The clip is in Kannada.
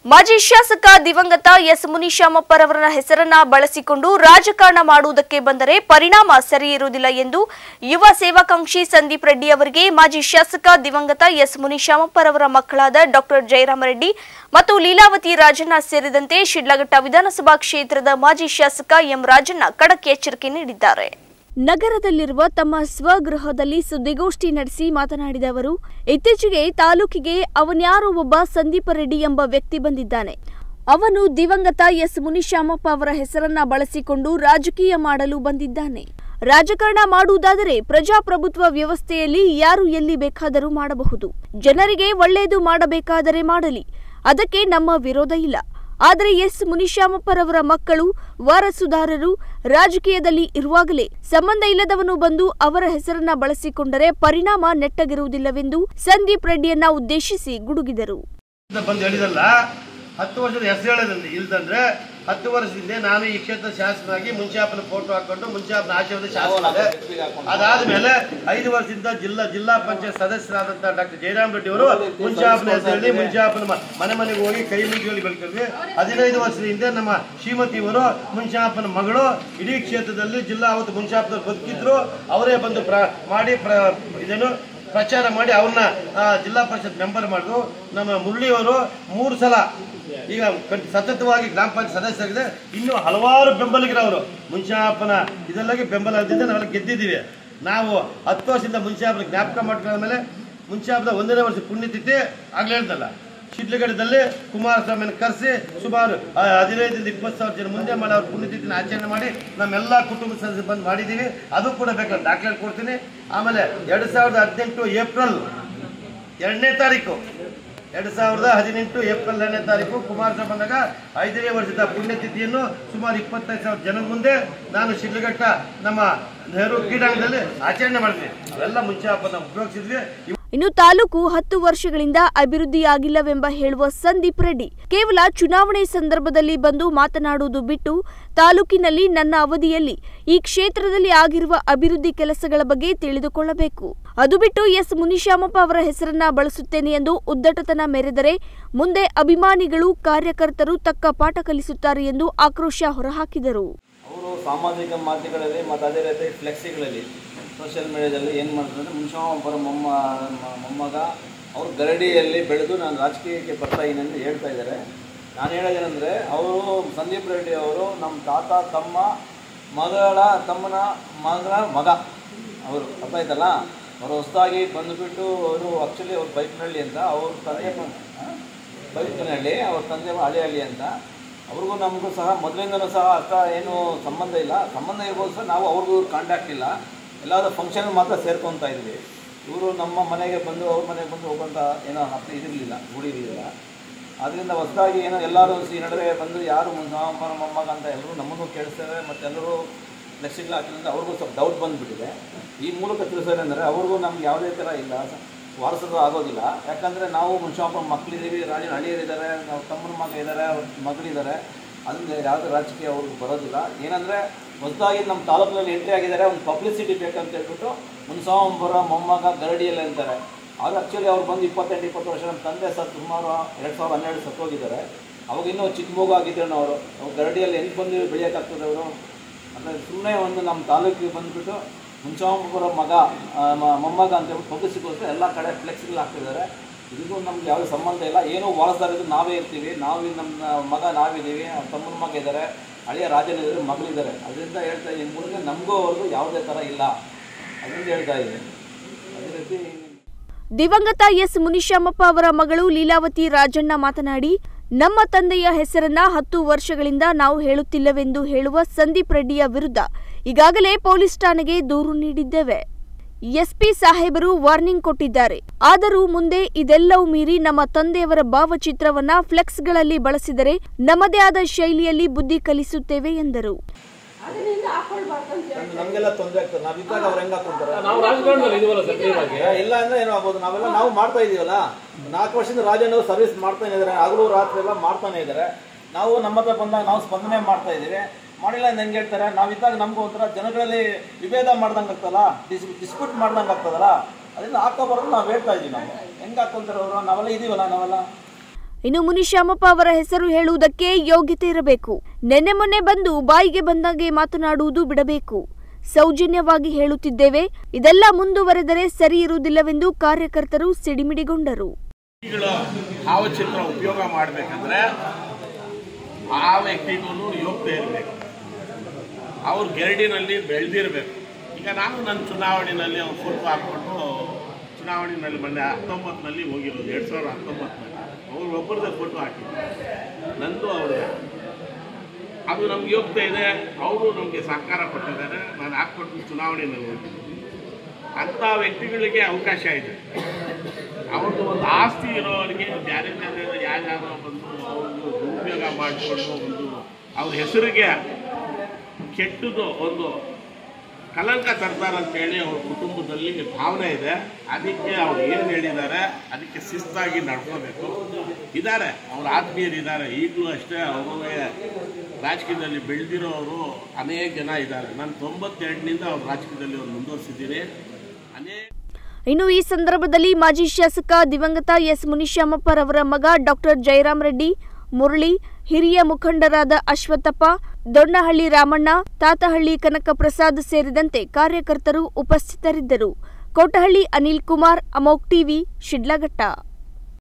ಮಾಜಿ ಶಾಸಕ ದಿವಂಗತ ಎಸ್ ಮುನಿಶಾಮಪ್ಪರವರ ಹೆಸರನ್ನ ಬಳಸಿಕೊಂಡು ರಾಜಕಾರಣ ಮಾಡುವುದಕ್ಕೆ ಬಂದರೆ ಪರಿಣಾಮ ಸರಿ ಇರುವುದಿಲ್ಲ ಎಂದು ಯುವ ಸೇವಾಕಾಂಕ್ಷಿ ಸಂದೀಪ್ ರೆಡ್ಡಿ ಅವರಿಗೆ ಮಾಜಿ ಶಾಸಕ ದಿವಂಗತ ಎಸ್ ಮುನಿಶಾಮಪ್ಪರವರ ಮಕ್ಕಳಾದ ಡಾಕ್ಟರ್ ಜಯರಾಮ ರೆಡ್ಡಿ ಮತ್ತು ಲೀಲಾವತಿ ರಾಜಣ್ಣ ಸೇರಿದಂತೆ ಶಿಡ್ಲಘಟ್ಟ ವಿಧಾನಸಭಾ ಕ್ಷೇತ್ರದ ಮಾಜಿ ಶಾಸಕ ಎಂ ರಾಜಣ್ಣ ಖಡಕ್ ಎಚ್ಚರಿಕೆ ನೀಡಿದ್ದಾರೆ ನಗರದಲ್ಲಿರುವ ತಮ್ಮ ಸ್ವಗೃಹದಲ್ಲಿ ಸುದ್ದಿಗೋಷ್ಠಿ ನಡೆಸಿ ಮಾತನಾಡಿದ ಅವರು ಇತ್ತೀಚೆಗೆ ತಾಲೂಕಿಗೆ ಅವನ್ಯಾರೋ ಒಬ್ಬ ಸಂದೀಪ ರೆಡ್ಡಿ ಎಂಬ ವ್ಯಕ್ತಿ ಬಂದಿದ್ದಾನೆ ಅವನು ದಿವಂಗತ ಎಸ್ ಮುನಿಶಾಮಪ್ಪ ಅವರ ಹೆಸರನ್ನ ಬಳಸಿಕೊಂಡು ರಾಜಕೀಯ ಮಾಡಲು ಬಂದಿದ್ದಾನೆ ರಾಜಕಾರಣ ಮಾಡುವುದಾದರೆ ಪ್ರಜಾಪ್ರಭುತ್ವ ವ್ಯವಸ್ಥೆಯಲ್ಲಿ ಯಾರು ಎಲ್ಲಿ ಬೇಕಾದರೂ ಮಾಡಬಹುದು ಜನರಿಗೆ ಒಳ್ಳೆಯದು ಮಾಡಬೇಕಾದರೆ ಮಾಡಲಿ ಅದಕ್ಕೆ ನಮ್ಮ ವಿರೋಧ ಇಲ್ಲ ಆದರೆ ಎಸ್ ಮುನಿಶಾಮಪ್ಪರವರ ಮಕ್ಕಳು ವಾರಸುದಾರರು ರಾಜಕೀಯದಲ್ಲಿ ಇರುವಾಗಲೇ ಸಂಬಂಧ ಇಲ್ಲದವನು ಬಂದು ಅವರ ಹೆಸರನ್ನ ಬಳಸಿಕೊಂಡರೆ ಪರಿಣಾಮ ನೆಟ್ಟಗಿರುವುದಿಲ್ಲವೆಂದು ಸಂದೀಪ್ ರೆಡ್ಡಿಯನ್ನ ಉದ್ದೇಶಿಸಿ ಗುಡುಗಿದರು ಅಂತ ಬಂದು ಹೇಳಿದಲ್ಲ ಹತ್ತು ವರ್ಷದ ಹೆಸರು ಹೇಳೋದಂದ್ರೆ ಇಲ್ದಂದ್ರೆ ಹತ್ತು ವರ್ಷದಿಂದ ನಾನು ಈ ಕ್ಷೇತ್ರ ಶಾಸಕನಾಗಿ ಮುಂಚಾಪನ ಫೋಟೋ ಹಾಕೊಂಡು ಮುಂಚಾಪನ ಆಶೀರ್ವಾದ ಶಾಸಕ ಅದಾದ್ಮೇಲೆ ಐದು ವರ್ಷದಿಂದ ಜಿಲ್ಲಾ ಜಿಲ್ಲಾ ಪಂಚಾಯತ್ ಸದಸ್ಯರಾದಂತಹ ಡಾಕ್ಟರ್ ಜಯರಾಮ್ ರೆಡ್ಡಿ ಅವರು ಮುಂಚಾಪನ ಹೆಸರಲ್ಲಿ ಮುಂಚಾಪನ ಮ- ಮನೆ ಮನೆಗೆ ಹೋಗಿ ಕೈ ಮುಗಿಯಲ್ಲಿ ಬೆಳ್ಕೊಂಡ್ವಿ ಹದಿನೈದು ವರ್ಷದ ಹಿಂದೆ ನಮ್ಮ ಶ್ರೀಮತಿ ಅವರು ಮುಂಚಾಪನ ಮಗಳು ಇಡೀ ಕ್ಷೇತ್ರದಲ್ಲಿ ಜಿಲ್ಲಾ ಅವತ್ತು ಮುಂಚಾಪನವ್ರು ಬದುಕಿದ್ರು ಅವರೇ ಬಂದು ಪ್ರ ಮಾಡಿ ಪ್ರ ಇದೇನು ಪ್ರಚಾರ ಮಾಡಿ ಅವ್ರನ್ನ ಆ, ಜಿಲ್ಲಾ ಪರಿಷತ್ ಮೆಂಬರ್ ಮಾಡಿದ್ರು ನಮ್ಮ ಮುರಳಿಯವರು ಮೂರು ಸಲ ಈಗ ಕಂ- ಸತತವಾಗಿ ಗ್ರಾಮ ಪಂಚಾಯತ್ ಸದಸ್ಯರಾಗಿದೆ ಇನ್ನೂ ಹಲವಾರು ಬೆಂಬಲಿಗರವರು ಮುಂಚಾಪನ ಇದೆಲ್ಲಗೆ ಬೆಂಬಲ ಇದ್ದಿದ್ದು ನಾವೆಲ್ಲ ಗೆದ್ದಿದ್ದೀವಿ ನಾವು ಹತ್ತು ವರ್ಷದಿಂದ ಮುಂಚಾಪನ ಜ್ಞಾಪಕ ಮಾಡ್ಕೊಂಡ್ಮೇಲೆ ಮುಂಚಾಪದ ಒಂದನೇ ವರ್ಷ ಪುಣ್ಯತಿಥಿ ಆಗ್ಲೇ ಹೇಳ್ದಲ್ಲ ಶಿಡ್ಲಘಟ್ಟದಲ್ಲಿ ಕುಮಾರಸ್ವಾಮಿನ ಕರೆಸಿ ಸುಮಾರು ಆ, ಹದಿನೈದರಿಂದ ಇಪ್ಪತ್ತು ಸಾವಿರ ಜನ ಮುಂದೆ ಮಾಡಿ ಅವ್ರ ಪುಣ್ಯತಿಥಿನ ಆಚರಣೆ ಮಾಡಿ ನಮ್ಮೆಲ್ಲ ಕುಟುಂಬ ಸದಸ್ಯರು ಬಂದು ಮಾಡಿದ್ದೀವಿ ಅದು ಕೂಡ ಬೇಕಾದ್ರೆ ದಾಖಲೆ ಕೊಡ್ತೀನಿ ಆಮೇಲೆ ಎರಡು ಸಾವಿರದ ಹದಿನೆಂಟು ಏಪ್ರಿಲ್ ಎರಡನೇ ತಾರೀಕು ಎರಡು ಸಾವಿರದ ಹದಿನೆಂಟು ಏಪ್ರಿಲ್ ಎರಡನೇ ತಾರೀಕು ಕುಮಾರಸ್ವಾಮಿ ಬಂದಾಗ ಐದನೇ ವರ್ಷದ ಪುಣ್ಯತಿಥಿಯನ್ನು ಸುಮಾರು ಇಪ್ಪತ್ತೈದು ಸಾವಿರ ಜನರ ಮುಂದೆ ನಾನು ಶಿಡ್ಲಘಟ್ಟ ನಮ್ಮ ನೆಹರು ಕ್ರೀಡಾಂಗಣದಲ್ಲಿ ಆಚರಣೆ ಮಾಡ್ತೀವಿ ಅವೆಲ್ಲ ಮುಂಚೆ ಹಬ್ಬನ ಉಪಯೋಗಿಸಿದ್ವಿ ಇನ್ನು ತಾಲೂಕು ಹತ್ತು ವರ್ಷಗಳಿಂದ ಅಭಿವೃದ್ಧಿಯಾಗಿಲ್ಲವೆಂಬ ಹೇಳುವ ಸಂದೀಪ್ ರೆಡ್ಡಿ ಕೇವಲ ಚುನಾವಣೆ ಸಂದರ್ಭದಲ್ಲಿ ಬಂದು ಮಾತನಾಡುವುದು ಬಿಟ್ಟು ತಾಲೂಕಿನಲ್ಲಿ ನನ್ನ ಅವಧಿಯಲ್ಲಿ ಈ ಕ್ಷೇತ್ರದಲ್ಲಿ ಆಗಿರುವ ಅಭಿವೃದ್ಧಿ ಕೆಲಸಗಳ ಬಗ್ಗೆ ತಿಳಿದುಕೊಳ್ಳಬೇಕು ಅದು ಬಿಟ್ಟು ಎಸ್ ಮುನಿಶಾಮಪ್ಪ ಅವರ ಹೆಸರನ್ನ ಬಳಸುತ್ತೇನೆ ಎಂದು ಉದ್ದಟತನ ಮೆರೆದರೆ ಮುಂದೆ ಅಭಿಮಾನಿಗಳು ಕಾರ್ಯಕರ್ತರು ತಕ್ಕ ಪಾಠ ಕಲಿಸುತ್ತಾರೆ ಎಂದು ಆಕ್ರೋಶ ಹೊರಹಾಕಿದರು ಅವರು ಸಾಮಾಜಿಕ ಮಾಧ್ಯಮಗಳಲ್ಲಿ ಮತ್ತು ಅದೇ ರೀತಿ ಫ್ಲೆಕ್ಸಿಗಳಲ್ಲಿ ಸೋಷಿಯಲ್ ಮೀಡಿಯಾದಲ್ಲಿ ಏನು ಮಾಡ್ತಾರೆ ಅಂದರೆ ಮುನ್ಷಾಮಪ್ಪರ ಮೊಮ್ಮ ಮ- ಮೊಮ್ಮಗ ಅವರು ಗರಡಿಯಲ್ಲಿ ಬೆಳೆದು ನಾನು ರಾಜಕೀಯಕ್ಕೆ ಬರ್ತಾ ಇದ್ದೀನಿ ಅಂತ ಹೇಳ್ತಾ ಇದ್ದಾರೆ ನಾನು ಹೇಳೋದೇನೆಂದರೆ ಅವರು ಸಂದೀಪ್ ರೆಡ್ಡಿ ಅವರು ನಮ್ಮ ತಾತ ತಮ್ಮ ಮಗಳ ತಮ್ಮನ ಮಗನ ಮಗ ಅವರು ಅರ್ಥ ಆಯ್ತಲ್ಲ ಅವರು ಹೊಸದಾಗಿ ಬಂದುಬಿಟ್ಟು ಅವರು ಆ್ಯಕ್ಚುಲಿ ಅವ್ರು ಬೈಕ್ನಹಳ್ಳಿ ಅಂತ ಅವ್ರ ತಂದೆ ಬೈಕ್ನಹಳ್ಳಿ ಅವ್ರ ತಂದೆ ಹಳ್ಳಿ ಅಂತ ಅವ್ರಿಗೂ ನಮಗೂ ಸಹ ಮೊದಲಿಂದನೂ ಸಹ ಅರ್ಥ ಏನು ಸಂಬಂಧ ಇಲ್ಲ ಸಂಬಂಧ ಇರ್ಬೋದು ಸಹ ನಾವು ಅವ್ರಿಗೂ ಕಾಂಟ್ಯಾಕ್ಟ್ ಇಲ್ಲ ಎಲ್ಲಾದ್ರೂ ಫಂಕ್ಷನ್ ಮಾತ್ರ ಸೇರ್ಕೊತಾ ಇದ್ವಿ ಇವರು ನಮ್ಮ ಮನೆಗೆ ಬಂದು ಅವ್ರ ಮನೆಗೆ ಬಂದು ಹೋಗುವಂಥ ಏನೋ ಅರ್ಥ ಇದಿರಲಿಲ್ಲ ರೂಢಿ ಇರಲಿಲ್ಲ ಅದರಿಂದ ಹೊಸದಾಗಿ ಏನೋ ಎಲ್ಲರೂ ಈ ನಡುವೆ ಬಂದು ಯಾರು ಮಾಮನ ಮೊಮ್ಮಗ ಅಂತ ಎಲ್ಲರೂ ನಮ್ಮನ್ನು ಕೇಳಿಸ್ತಾರೆ ಮತ್ತು ಎಲ್ಲರೂ ಫ್ಲೆಕ್ಸಿಗಳು ಹಾಕಿದ್ರೆ ಅವ್ರಿಗೂ ಸ್ವಲ್ಪ ಡೌಟ್ ಬಂದುಬಿಟ್ಟಿದೆ ಈ ಮೂಲಕ ತಿಳಿಸೋದಂದರೆ ಅವ್ರಿಗೂ ನಮ್ಗೆ ಯಾವುದೇ ಥರ ಇಲ್ಲ ವಾರಸರು ಆಗೋದಿಲ್ಲ ಯಾಕಂದರೆ ನಾವು ಮುನ್ಷಾಪ ಮಕ್ಕಳಿದ್ದೀವಿ ರಾಜನ ಹಳ್ಳಿಯರಿದ್ದಾರೆ ನಾವು ತಮ್ಮನ ಮಗ ಇದ್ದಾರೆ ಅವ್ರ ಮಗಳಿದ್ದಾರೆ ಅದರಿಂದ ಯಾವುದೇ ರಾಜಕೀಯ ಅವ್ರಿಗೆ ಬರೋದಿಲ್ಲ ಏನಂದರೆ ಹೊಸದಾಗಿ ನಮ್ಮ ತಾಲೂಕಿನಲ್ಲಿ ಎಂಟ್ರಿ ಆಗಿದ್ದಾರೆ ಒಂದು ಪಬ್ಲಿಸಿಟಿ ಬೇಕಂತ ಹೇಳ್ಬಿಟ್ಟು ಮುನ್ಸಾಂಬರ ಮೊಮ್ಮಗ ಗರಡಿಯಲ್ಲಿ ಅಂತಾರೆ ಆಗ ಆ್ಯಕ್ಚುಲಿ ಅವ್ರು ಬಂದು ಇಪ್ಪತ್ತೆಂಟು ಇಪ್ಪತ್ತು ವರ್ಷ ನಮ್ಮ ತಂದೆ ಸರ್ ಸುಮಾರು ಎರಡು ಸಾವಿರದ ಹನ್ನೆರಡು ಸತ್ತೋಗಿದ್ದಾರೆ ಅವಾಗ ಇನ್ನೂ ಚಿಕ್ಕ ಮಗು ಆಗಿದ್ರು ಅವರು ಅವ್ರು ಗರಡಿಯಲ್ಲಿ ಹೆಂಗೆ ಬಂದು ಬೆಳೆಯೋಕ್ಕಾಗ್ತದೆ ಅವರು ಅಂದರೆ ಸುಮ್ಮನೆ ಒಂದು ನಮ್ಮ ತಾಲೂಕಿಗೆ ಬಂದುಬಿಟ್ಟು ಮುಂಚಾಂಬರ ಮಗ ಆ, ಮ- ಮೊಮ್ಮಗ ಅಂತ ಹೇಳ್ಬಿಟ್ಟು ಪಬ್ಲಿಸಿಗೋಸ್ಕರ ಎಲ್ಲ ಕಡೆ ಫ್ಲೆಕ್ಸ್ಗಳು ಹಾಕ್ತಿದ್ದಾರೆ ಇದಕ್ಕೂ ನಮ್ಗೆ ಯಾವುದೇ ಸಂಬಂಧ ಇಲ್ಲ ಏನೋ ವಾರಸ್ದಾರಿದ್ದು ನಾವೇ ಇರ್ತೀವಿ ನಾವು ನಮ್ಮ ಮಗ ನಾವಿದ್ದೀವಿ ಅವ್ರ ತಮ್ಮನ ಮಗ ಇದ್ದಾರೆ ಹಳೆಯ ರಾಜನ ಇದ್ದಾರೆ ಮಗಳಿದ್ದಾರೆ ಅದರಿಂದ ಹೇಳ್ತಾ ಇದ್ದೀನಿ ಮೂಲಕ ನಮಗೂ ಅವ್ರಿಗೂ ಯಾವುದೇ ಥರ ಇಲ್ಲ ಅದರಿಂದ ಹೇಳ್ತಾ ಇದ್ದೀನಿ ಅದೇ ರೀತಿ ದಿವಂಗತ ಎಸ್ ಮುನಿಶಾಮಪ್ಪ ಅವರ ಮಗಳು ಲೀಲಾವತಿ ರಾಜಣ್ಣ ಮಾತನಾಡಿ ನಮ್ಮ ತಂದೆಯ ಹೆಸರನ್ನ ಹತ್ತು ವರ್ಷಗಳಿಂದ ನಾವು ಹೇಳುತ್ತಿಲ್ಲವೆಂದು ಹೇಳುವ ಸಂದೀಪ್ ರೆಡ್ಡಿಯ ವಿರುದ್ಧ ಈಗಾಗಲೇ ಪೊಲೀಸ್ ಠಾಣೆಗೆ ದೂರು ನೀಡಿದ್ದೇವೆ ಎಸ್ಪಿ ಸಾಹೇಬರು ವಾರ್ನಿಂಗ್ ಕೊಟ್ಟಿದ್ದಾರೆ ಆದರೂ ಮುಂದೆ ಇದೆಲ್ಲವೂ ಮೀರಿ ನಮ್ಮ ತಂದೆಯವರ ಭಾವಚಿತ್ರವನ್ನ ಫ್ಲೆಕ್ಸ್ಗಳಲ್ಲಿ ಬಳಸಿದರೆ ನಮ್ಮದೇ ಆದ ಶೈಲಿಯಲ್ಲಿ ಬುದ್ಧಿ ಕಲಿಸುತ್ತೇವೆ ಎಂದರು ನಮ್ಗೆ- ನಮಗೆಲ್ಲ ತೊಂದರೆ ಆಗ್ತದೆ ನಾವು ಇದ್ದಾಗ ಅವ್ರು ಹೆಂಗೆ ಹಾಕೊಂತಾರೆ ನಾವು ರಾಜಕಾರಣದಲ್ಲಿ ಇದೀವಲ್ಲ ಸಕ್ರಿಯವಾಗಿ ಏ, ಇಲ್ಲ ಅಂದ್ರೆ ಏನೋ ಆಗ್ಬೋದು ನಾವೆಲ್ಲ ನಾವು ಮಾಡ್ತಾ ಇದೀವಲ್ಲ ನಾಲ್ಕು ವರ್ಷದಿಂದ ರಾಜಣ್ಣ ಸರ್ವಿಸ್ ಮಾಡ್ತಾನೆ ಇದ್ದಾರೆ ಹಗಲು ರಾತ್ರಿ ಎಲ್ಲ ಮಾಡ್ತಾನೆ ಇದ್ದಾರೆ ನಾವು ನಮ್ಮ ಹತ್ರ ಬಂದಾಗ ನಾವು ಸ್ಪಂದನೆ ಮಾಡ್ತಾ ಇದ್ದೀವಿ ಮಾಡಿಲ್ಲ ಅಂತ ಹೆಂಗೆ ಹೇಳ್ತಾರೆ ನಾವಿದ್ದಾಗ ನಮ್ಗೆ ಒಂಥರ ಜನಗಳಲ್ಲಿ ವಿಭೇದ ಮಾಡ್ದಂಗೆ ಆಗ್ತದಲ್ಲ ಡಿಸ್ ಡಿಸ್ಪ್ಯೂಟ್ ಮಾಡ್ದಂಗೆ ಆಗ್ತದಲ್ಲ ಅದರಿಂದ ಹಾಕೋಬಾರ್ದು ನಾವು ಹೇಳ್ತಾ ಇದೀವಿ ನಾವು ಹೆಂಗೆ ಹಾಕೊಂತಾರೆ ಅವರು ನಾವೆಲ್ಲ ಇದೀವಲ್ಲ ನಾವೆಲ್ಲ ಇನ್ನು ಮುನಿಶ್ಯಾಮಪ್ಪ ಅವರ ಹೆಸರು ಹೇಳುವುದಕ್ಕೆ ಯೋಗ್ಯತೆ ಇರಬೇಕು ನೆನ್ನೆ ಮೊನ್ನೆ ಬಂದು ಬಾಯಿಗೆ ಬಂದಾಗೆ ಮಾತನಾಡುವುದು ಬಿಡಬೇಕು ಸೌಜನ್ಯವಾಗಿ ಹೇಳುತ್ತಿದ್ದೇವೆ ಇದೆಲ್ಲ ಮುಂದುವರೆದರೆ ಸರಿ ಇರುವುದಿಲ್ಲವೆಂದು ಕಾರ್ಯಕರ್ತರು ಸಿಡಿಮಿಡಿಗೊಂಡರು ವ್ಯಕ್ತಿಗಳ ಭಾವಚಿತ್ರ ಉಪಯೋಗ ಮಾಡಬೇಕಂದ್ರೆ ಆ ವ್ಯಕ್ತಿಗೂ ಯೋಗ್ಯತೆ ಇರಬೇಕು ಅವ್ರು ಗೆರಡಿನಲ್ಲಿ ಬೆಳೆದಿರಬೇಕು ಈಗ ನಾನು ನನ್ನ ಚುನಾವಣೆಯಲ್ಲಿ ಅವ್ರ ಫೋಟೋ ಹಾಕ್ಕೊಂಡು ಚುನಾವಣೆಯಲ್ಲಿ ಮೊನ್ನೆ ಹತ್ತೊಂಬತ್ತರಲ್ಲಿ ಹೋಗಿರೋದು ಎರಡು ಸಾವಿರದ ಹತ್ತೊಂಬತ್ತರಲ್ಲಿ ಅವ್ರು ಒಬ್ಬರದೇ ಫೋಟೋ ಹಾಕಿದ್ರು ನಂದು ಅವ್ರದ್ದೇ ಅದು ನಮ್ಗೆ ಯೋಗ್ಯತೆ ಇದೆ ಅವರು ನಮಗೆ ಸಹಕಾರ ಕೊಟ್ಟಿದ್ದಾರೆ ನಾನು ಹಾಕ್ಕೊಟ್ಟು ಚುನಾವಣೆಯಲ್ಲಿ ಹೋಗಿದ್ದೀನಿ ಅಂಥ ವ್ಯಕ್ತಿಗಳಿಗೆ ಅವಕಾಶ ಇದೆ ಅವ್ರದ್ದು ಒಂದು ಆಸ್ತಿ ಇರೋರಿಗೆ ಬೇರೆ ಬೇರೆ ಯಾರ್ಯಾರೋ ಬಂದು ಅವ್ರದ್ದು ದುರುಪಯೋಗ ಮಾಡಿಕೊಂಡು ಒಂದು ಅವ್ರ ಹೆಸರಿಗೆ ಕೆಟ್ಟದ್ದು ಒಂದು ಕಲಂಕ ತರ್ತಾರಂತೇಳಿ ಅವ್ರ ಕುಟುಂಬದಲ್ಲಿ ಭಾವನೆ ಇದೆ ಅದಕ್ಕೆ ಅವ್ರು ಏನು ಹೇಳಿದ್ದಾರೆ ಅದಕ್ಕೆ ಶಿಸ್ತಾಗಿ ನಡ್ಕೋಬೇಕು ಇದ್ದಾರೆ ಅವ್ರ ಆತ್ಮೀಯರು ಇದ್ದಾರೆ ಈಗಲೂ ಅಷ್ಟೇ ಅವರು ರಾಜಕೀಯದಲ್ಲಿ ಬೆಳೆದಿರೋರು ಅನೇಕ ಜನ ಇದ್ದಾರೆ ನಾನು ತೊಂಬತ್ತೆರಡನಿಂದ ಅವ್ರ ರಾಜಕೀಯದಲ್ಲಿ ಅವ್ರು ಮುಂದುವರಿಸಿದ್ದೀನಿ ಅನೇಕ ಇನ್ನು ಈ ಸಂದರ್ಭದಲ್ಲಿ ಮಾಜಿ ಶಾಸಕ ದಿವಂಗತ ಎಸ್ ಮುನಿಶ್ಯಾಮಪ್ಪರವರ ಮಗ ಡಾಕ್ಟರ್ ಜಯರಾಮ್ ರೆಡ್ಡಿ ಮುರಳಿ ಹಿರಿಯ ಮುಖಂಡರಾದ ಅಶ್ವತ್ಥಪ್ಪ ದೊಣ್ಣಹಳ್ಳಿ ರಾಮಣ್ಣ ತಾತಹಳ್ಳಿ ಕನಕ ಪ್ರಸಾದ್ ಸೇರಿದಂತೆ ಕಾರ್ಯಕರ್ತರು ಉಪಸ್ಥಿತರಿದ್ದರು ಕೋಟಹಳ್ಳಿ ಅನಿಲ್ ಕುಮಾರ್ ಅಮೋಕ್ ಟಿವಿ ಶಿಡ್ಲಘಟ್ಟ